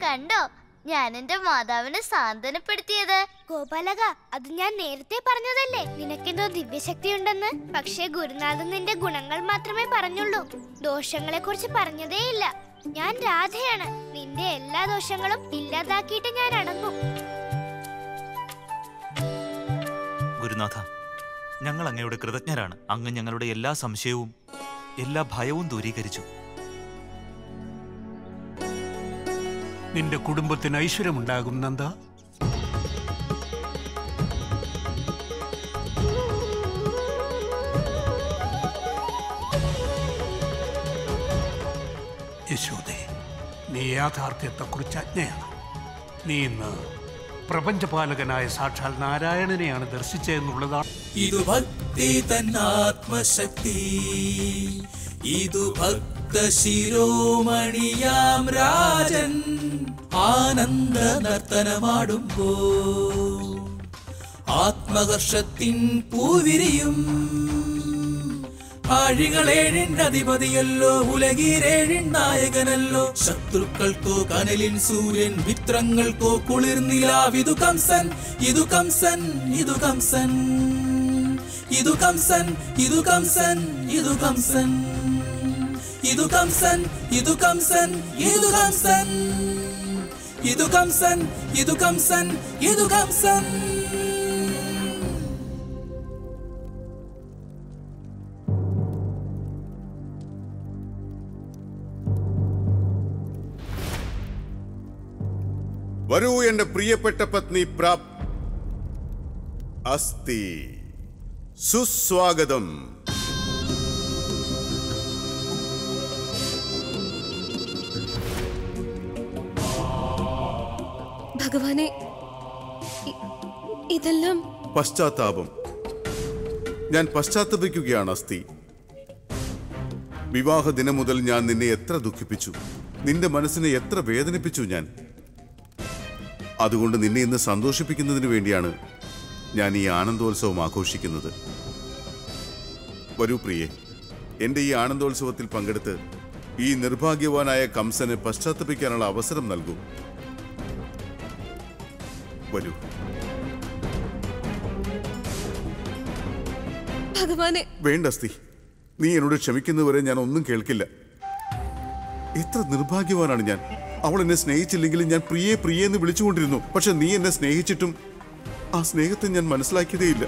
കണ്ടോ ഞാൻ എന്റെ മാതാവിനെ സാന്ത്വനപ്പെടുത്തിയത് ഗോപാലക അത് ഞാൻ നേരത്തെ പറഞ്ഞതല്ലേ നിനക്കെന്തോ ദിവ്യശക്തി ഉണ്ടെന്ന് പക്ഷേ ഗുരുനാഥൻ നിന്റെ ഗുണങ്ങൾ മാത്രമേ പറഞ്ഞുള്ളൂ ദോഷങ്ങളെ കുറിച്ച് പറഞ്ഞതേയില്ല ഞാൻ രാധയാണ് നിന്റെ എല്ലാ ദോഷങ്ങളും ഇല്ലാതാക്കിയിട്ട് ഞാൻ അടങ്ങും ഗുരുനാഥ ഞങ്ങൾ അങ്ങയുടെ കൃതജ്ഞരാണ് അങ്ങ് ഞങ്ങളുടെ എല്ലാ സംശയവും എല്ലാ ഭയവും ദൂരീകരിച്ചു നിന്റെ കുടുംബത്തിന് ഐശ്വര്യമുണ്ടാകും നന്ദ യശോദേ നീ യാഥാർത്ഥ്യത്തെക്കുറിച്ച് അജ്ഞയാണ് നീ ഇന്ന് പ്രപഞ്ചപാലകനായ സാക്ഷാൽ നാരായണനെയാണ് ദർശിച്ചതെന്നുള്ളതാണ് ഇതു ഭക്തി തന്നാത്മശക്തി ഇതു ഭക്ത ശിരോമണിയാം രാജൻ ആനന്ദ നർത്തനമാടുമ്പോ ആത്മഹർഷത്തിൻ പൂവിരിയും ആഴികളേഴിൻ അധിപതിയല്ലോ ഉലകീരേഴിൻ നായകനല്ലോ ശത്രുക്കൾക്കോ കനലിൻ സൂര്യൻ മിത്രങ്ങൾക്കോ കുളിർനിലാവിതു കംസൻ ഇതു കംസൻ ഇതു കംസൻ ഇതു കംസൻ ഇതു കംസൻ ഇതു കംസൻ ഇതു കംസൻ ഇതു കംസൻ ഇതു കംസൻ ഇതു കംസൻ ഇതു കംസൻ ഇതു കംസൻ വരൂ എന്റെ പ്രിയപ്പെട്ട പത്നി പ്രാപ് അസ്തി സുസ്വാഗതം ഭഗവാനെ ഇ- ഇതെല്ലാം പശ്ചാത്താപം ഞാൻ പശ്ചാത്തപിക്കുകയാണ് അസ്തി വിവാഹ ദിനം മുതൽ ഞാൻ നിന്നെ എത്ര ദുഃഖിപ്പിച്ചു നിന്റെ മനസ്സിനെ എത്ര വേദനിപ്പിച്ചു ഞാൻ അതുകൊണ്ട് നിന്നെ ഇന്ന് സന്തോഷിപ്പിക്കുന്നതിന് വേണ്ടിയാണ് ഞാൻ ഈ ആനന്ദോത്സവം ആഘോഷിക്കുന്നത് വരൂ പ്രിയേ എന്റെ ഈ ആനന്ദോത്സവത്തിൽ പങ്കെടുത്ത് ഈ നിർഭാഗ്യവാനായ കംസന് പശ്ചാത്തപിക്കാനുള്ള അവസരം നൽകൂ വരൂ ഭഗവാനെ വേണ്ട സ്തി നീ എന്നോട് ക്ഷമിക്കുന്നവരെ ഞാൻ ഒന്നും കേൾക്കില്ല എത്ര നിർഭാഗ്യവാനാണ് ഞാൻ അവൾ എന്നെ സ്നേഹിച്ചില്ലെങ്കിലും ഞാൻ പ്രിയേ പ്രിയേ എന്ന് വിളിച്ചുകൊണ്ടിരുന്നു പക്ഷെ നീ എന്നെ സ്നേഹിച്ചിട്ടും ആ സ്നേഹത്തെ ഞാൻ മനസ്സിലാക്കിയതേയില്ല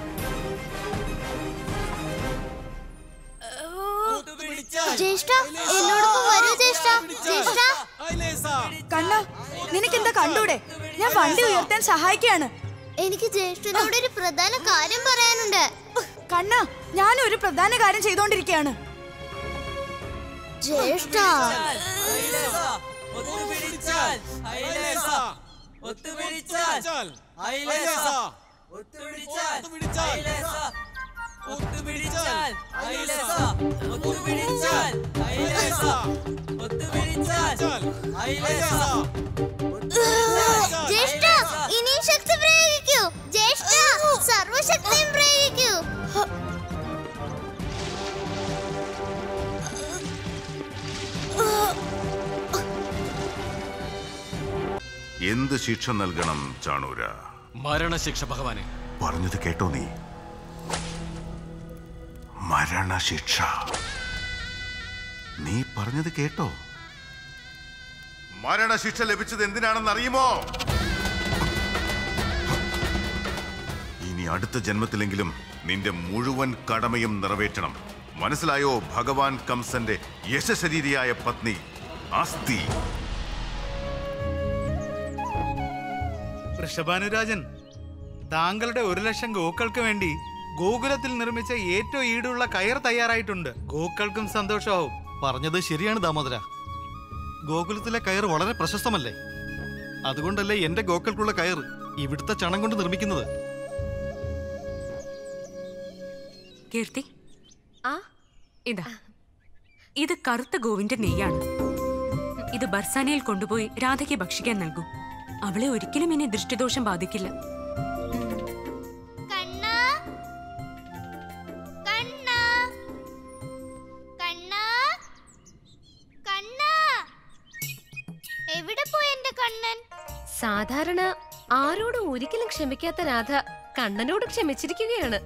ജ്യേഷ്ഠ എന്നോടൊപ്പം വരൂ ജ്യേഷ്ഠ ജ്യേഷ്ഠ കണ്ണ നിനക്കെന്താ കണ്ടൂടെ ഞാൻ വണ്ടി ഉയർത്താൻ സഹായിക്കാണ് എനിക്ക് ജ്യേഷ്ഠനോട് ഒരു പ്രധാന കാര്യം പറയാനുണ്ട് കണ്ണ ഞാനും ഒരു പ്രധാന കാര്യം ചെയ്തോണ്ടിരിക്കയാണ് ജ്യേഷ്ഠ ജ്യേഷ്ഠ ഇനിയും ശക്തി പ്രയോഗിക്കൂ ജ്യേഷ്ഠ സർവശക്തിയും പ്രയോഗിക്കൂ എന്ത് ശിക്ഷ നൽകണം ചാണൂര മരണശിക്ഷ ഭഗവാനെ പറഞ്ഞത് കേട്ടോ നീ മരണശിക്ഷ നീ പറഞ്ഞത് കേട്ടോ മരണശിക്ഷ ലഭിച്ചത് എന്തിനാണെന്ന് അറിയുമോ ഇനി അടുത്ത ജന്മത്തിലെങ്കിലും നിന്റെ മുഴുവൻ കടമയും നിറവേറ്റണം മനസ്സിലായോ ഭഗവാൻ കംസന്റെ യശശരീരിയായ പത്നി ആസ്തി വൃഷഭാനുരാജൻ താങ്കളുടെ ഒരു ലക്ഷം ഗോക്കൾക്ക് വേണ്ടി ഗോകുലത്തിൽ നിർമ്മിച്ച ഏറ്റവും ഈടുള്ള കയർ തയ്യാറായിട്ടുണ്ട് ഗോക്കൾക്കും സന്തോഷമാവും പറഞ്ഞത് ശരിയാണ് ദാമോദര ഗോകുലത്തിലെ കയർ വളരെ പ്രശസ്തമല്ലേ അതുകൊണ്ടല്ലേ എന്റെ ഗോക്കൾക്കുള്ള കയർ ഇവിടുത്തെ ചണം കൊണ്ട് നിർമ്മിക്കുന്നത് കീർത്തി ആ ഇതാ ഇത് കറുത്ത ഗോവിന്റെ നെയ്യാണ് ഇത് ബർസാനയിൽ കൊണ്ടുപോയി രാധയ്ക്ക് ഭക്ഷിക്കാൻ നൽകൂ അവളെ ഒരിക്കലും ഇനി ദൃഷ്ടിദോഷം ബാധിക്കില്ല കണ്ണാ കണ്ണാ കണ്ണാ കണ്ണാ എവിടെ പോയി എന്റെ കണ്ണൻ സാധാരണ ആരോടും ഒരിക്കലും ക്ഷമിക്കാത്ത രാധ കണ്ണനോട് ക്ഷമിച്ചിരിക്കുകയാണ്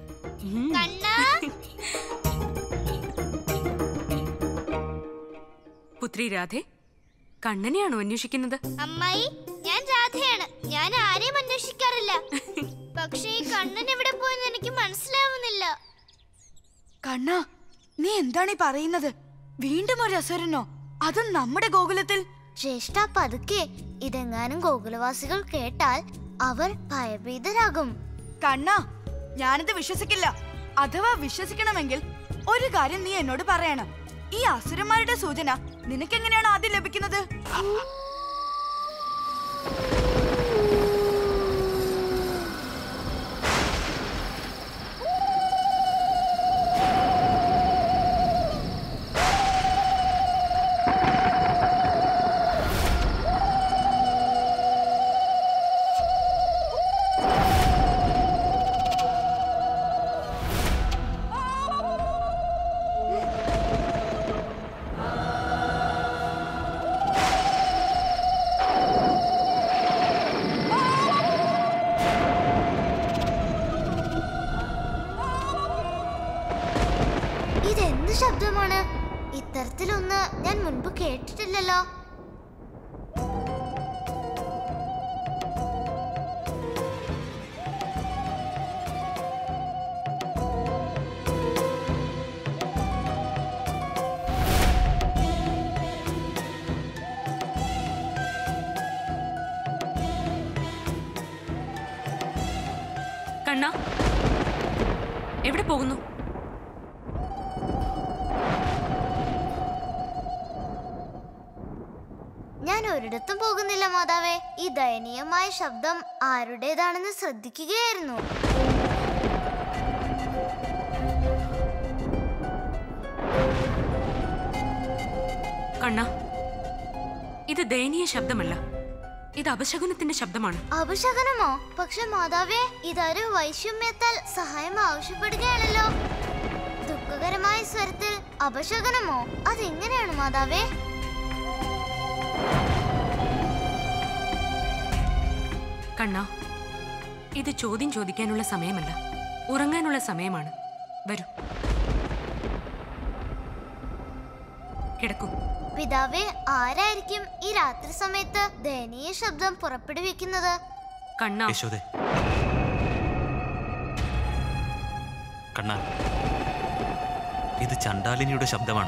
പുത്രി രാധേ കണ്ണനെയാണോ അന്വേഷിക്കുന്നത് അമ്മായി ഞാൻ രാധയാണ് ഞാൻ ആരെയും അന്വേഷിക്കാറില്ല പക്ഷേ ഈ കണ്ണൻ എവിടെ പോയെന്ന് എനിക്ക് മനസ്സിലാവുന്നില്ല കണ്ണാ നീ എന്താണ് ഈ പറയുന്നത് വീണ്ടും ഒരു അസുരനോ അതും നമ്മുടെ ഗോകുലത്തിൽ ജ്യേഷ്ഠ പതുക്കെ ഇതെങ്ങാനും ഗോകുലവാസികൾ കേട്ടാൽ അവർ ഭയഭീതരാകും കണ്ണാ ഞാനിത് വിശ്വസിക്കില്ല അഥവാ വിശ്വസിക്കണമെങ്കിൽ ഒരു കാര്യം നീ എന്നോട് പറയണം ഈ അസുരന്മാരുടെ സൂചന നിനക്കെങ്ങനെയാണ് ആദ്യം ലഭിക്കുന്നത് ഇതെന്ത് ശബ്ദമാണ് ഇത്തരത്തിലൊന്ന് ഞാൻ മുൻപ് കേട്ടിട്ടില്ലല്ലോ കണ്ണ എവിടെ പോകുന്നു ഞാൻ ഒരിടത്തും പോകുന്നില്ല മാതാവേ ഈ ദയനീയമായ ശബ്ദം ആരുടേതാണെന്ന് ശ്രദ്ധിക്കുകയായിരുന്നു കണ്ണ ഇത് ദയനീയ ശബ്ദമല്ല ഇത് അപശകുനത്തിന്റെ ശബ്ദമാണ് അപശകനമോ പക്ഷെ മാതാവേ ഇതൊരു വൈഷമ്യത്താൽ സഹായം ആവശ്യപ്പെടുകയാണല്ലോ ദുഃഖകരമായ സ്വരത്തിൽ അപശകനമോ അതെങ്ങനെയാണ് മാതാവേ കണ്ണ ഇത് ചോദ്യം ചോദിക്കാനുള്ള സമയമല്ല ഉറങ്ങാനുള്ള സമയമാണ് വരൂ കിടക്കൂ പിതാവേ ആരായിരിക്കും ഈ രാത്രി സമയത്ത് ദയനീയ ശബ്ദം പുറപ്പെടുവിക്കുന്നത് കണ്ണ യശോദേ കണ്ണ ഇത് ചണ്ടാലിനിയുടെ ശബ്ദമാണ്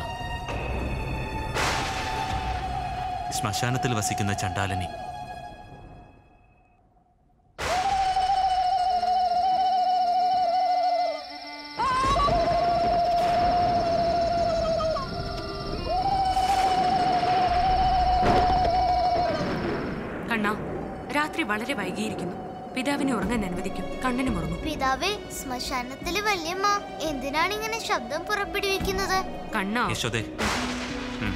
ശ്മശാനത്തിൽ വസിക്കുന്ന ചണ്ടാലിനി കണ്ണ രാത്രി വളരെ വൈകിയിരിക്കുന്നു പിതാവിനെ ഉറങ്ങാൻ അനുവദിക്കും കണ്ണനും ഉറങ്ങും പിതാവേ ശ്മശാനത്തിലെ വല്യമ്മ എന്തിനാണ് ഇങ്ങനെ ശബ്ദം പുറപ്പെടുവിക്കുന്നത് കണ്ണ യശോദേ ഉം.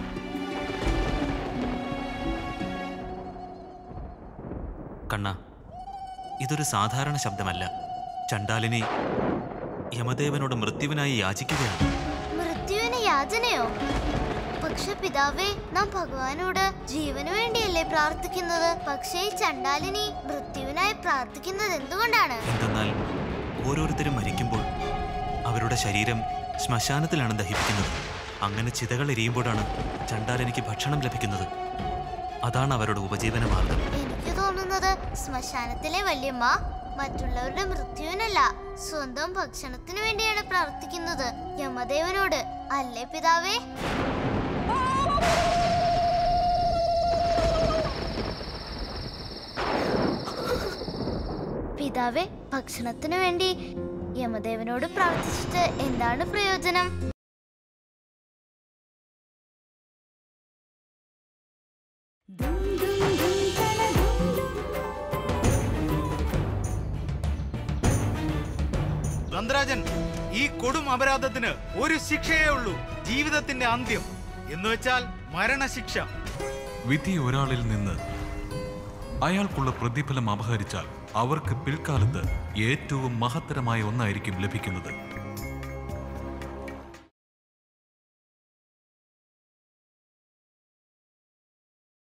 കണ്ണ ഇതൊരു സാധാരണ ശബ്ദമല്ല ചണ്ടാലിനി യമദേവനോട് മൃത്യുവിനായി യാചിക്കുകയാണ് മൃത്യുവിന് യാചനയോ പക്ഷെ പിതാവേ നാം ഭഗവാനോട് ജീവന് വേണ്ടിയല്ലേ പ്രാർത്ഥിക്കുന്നത് പക്ഷേ ഈ ചണ്ടാലിനി മൃത്യുവിനായി പ്രാർത്ഥിക്കുന്നത് എന്തുകൊണ്ടാണ് എന്തെന്നാൽ ഓരോരുത്തരും മരിക്കുമ്പോൾ അവരുടെ ശരീരം ശ്മശാനത്തിലാണ് ദഹിപ്പിക്കുന്നത് അങ്ങനെ ചിതകൾ എരിയുമ്പോഴാണ് ചണ്ടാലനിക്ക് ഭക്ഷണം ലഭിക്കുന്നത് അതാണ് അവരുടെ ഉപജീവന മാർഗം എനിക്ക് തോന്നുന്നത് ശ്മശാനത്തിലെ വല്യമ്മ മറ്റുള്ളവരുടെ മൃത്യുവിനല്ല സ്വന്തം ഭക്ഷണത്തിനു വേണ്ടിയാണ് പ്രാർത്ഥിക്കുന്നത് യമദേവനോട് അല്ലേ പിതാവേ പിതാവേ ഭക്ഷണത്തിനു വേണ്ടി യമദേവനോട് പ്രാർത്ഥിച്ചിട്ട് എന്താണ് പ്രയോജനം നന്ദരാജൻ ഈ കൊടും അപരാധത്തിന് ഒരു ശിക്ഷയേ ഉള്ളൂ ജീവിതത്തിന്റെ അന്ത്യം എന്ന് വെച്ചാൽ മരണശിക്ഷ വിധി ഒരാളിൽ നിന്ന് അയാൾക്കുള്ള പ്രതിഫലം അപഹരിച്ചാൽ അവർക്ക് പിൽക്കാലത്ത് ഏറ്റവും മഹത്തരമായ ഒന്നായിരിക്കും ലഭിക്കുന്നത്